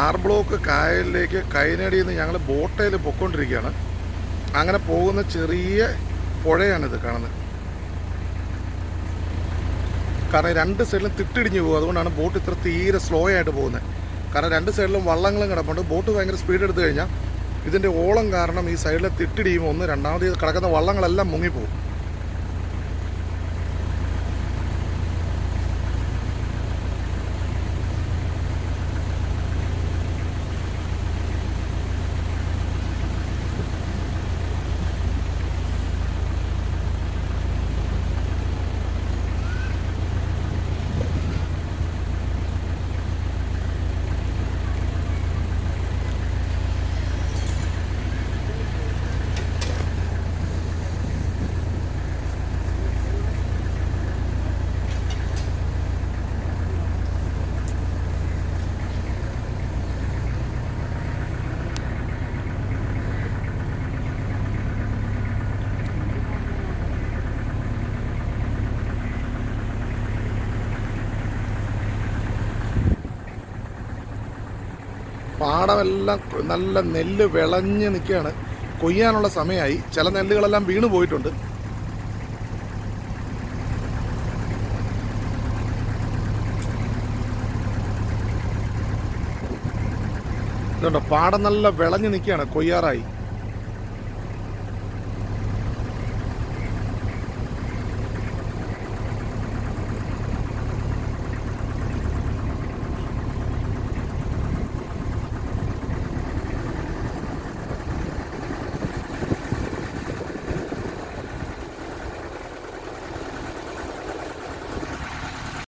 R block കായലിലേക്ക് കൈനടിയിൽ നിന്ന് ഞങ്ങൾ ബോട്ടയിൽ പൊയ്ക്കൊണ്ടിരിക്കുകയാണ് അങ്ങനെ പോകുന്ന ചെറിയ പുഴയാണിത് കാണുന്നത് കാരണം രണ്ട് സൈഡിലും തിട്ടിടിഞ്ഞു പോകും അതുകൊണ്ടാണ് ബോട്ട് ഇത്ര തീരെ സ്ലോ ആയിട്ട് പോകുന്നത് കാരണം രണ്ട് സൈഡിലും വള്ളങ്ങളും കിടപ്പുണ്ട് ബോട്ട് ഭയങ്കര സ്പീഡ് എടുത്തു കഴിഞ്ഞാൽ ഇതിൻ്റെ ഓളം കാരണം ഈ സൈഡിലെ തിട്ടിടിയുമ്പോൾ ഒന്ന് രണ്ടാമത് ഈ കിടക്കുന്ന വള്ളങ്ങളെല്ലാം മുങ്ങിപ്പോകും പാടമെല്ലാം നല്ല നെല്ല് വിളഞ്ഞ് നിൽക്കുകയാണ് കൊയ്യാനുള്ള സമയമായി ചില നെല്ലുകളെല്ലാം വീണ് പോയിട്ടുണ്ട് ഇതുണ്ടോ പാടം നല്ല വിളഞ്ഞ് നിൽക്കുകയാണ് കൊയ്യാറായി